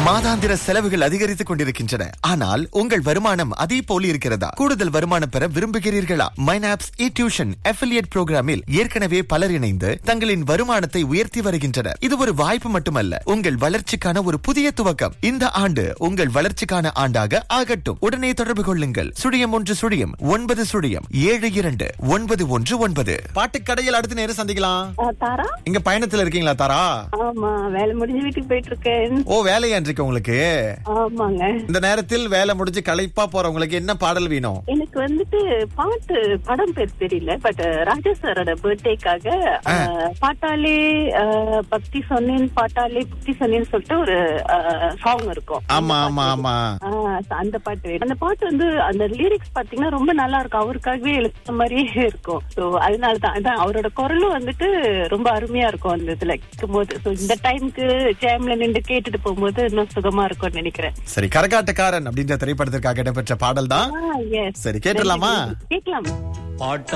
மாதாந்திர செலவுகள் அதிகரித்துக் கொண்டிருக்கின்றன ஆனால் உங்கள் வருமானம் அதே போல இருக்கிறதா கூடுதல் வருமானம் பெற விரும்புகிறீர்களா மைனாப்ஸ் இ டியூஷன் அஃபிலியேட் புரோகிராமில் ஏற்கனவே பலர் இணைந்து தங்களின் வருமானத்தை உயர்த்தி வருகின்றனர் இது ஒரு வாய்ப்பு மட்டுமல்ல உங்கள் வளர்ச்சிக்கான ஒரு புதிய துவக்கம் இந்த ஆண்டு உங்கள் வளர்ச்சிக்கான ஆண்டாக ஆகட்டும் உடனே தொடர்பு கொள்ளுங்கள் சுழியம் ஒன்று சுழியம் ஒன்பது சுழியம் ஏழு இரண்டு ஒன்பது ஒன்று ஒன்பது பாட்டுக்கடையில் அடுத்த நேரம் சந்திக்கலாம் ஆ, தாரா இங்க பயணத்துல இருக்கீங்களா தாரா ஆமா வேலை முடிஞ்சு வீட்டுக்கு போயிட்டு இருக்கேன் ஓ வேலையா இருக்கு உங்களுக்கு ஆமாங்க இந்த நேரத்தில் வேலை முடிஞ்சு களைப்பா போறவங்களுக்கு என்ன பாடல் வேணும் எனக்கு வந்துட்டு பாட்டு படம் பேர் தெரியல பட் ராஜா சாரோட பர்த்டேக்காக பாட்டாலே ஆ, பக்தி சொன்னேன் பாட்டாலே பக்தி சொன்னேன்னு சொல்லிட்டு ஒரு சாங் இருக்கும் ஆமா ஆமா ஆமா ஆ, அந்த பாட்டு வேணும். அந்த பாட்டு வந்து அந்த லிரிக்ஸ் பாத்தீங்கன்னா ரொம்ப நல்லா இருக்கும் அவருக்காகவே எழுத்த மாதிரியே இருக்கும் சோ அதனாலதான் அதான் அவரோட குரலும் வந்துட்டு ரொம்ப அருமையா இருக்கும் அந்த இதுல கேட்கும்போது சோ இந்த டைம்க்கு ஜேம்ல நின்று கேட்டுட்டு போகும்போது இன்னும் சுகமா இருக்கும்னு நினைக்கிறேன் சரி கரகாட்டக்காரன் அப்படின்ற திரைப்படத்திற்காக இடம்பெற்ற பாடல் தான் ஆ, yes. சரி, கேட்டுடலாமா? கேட்கலாம் பாட்ட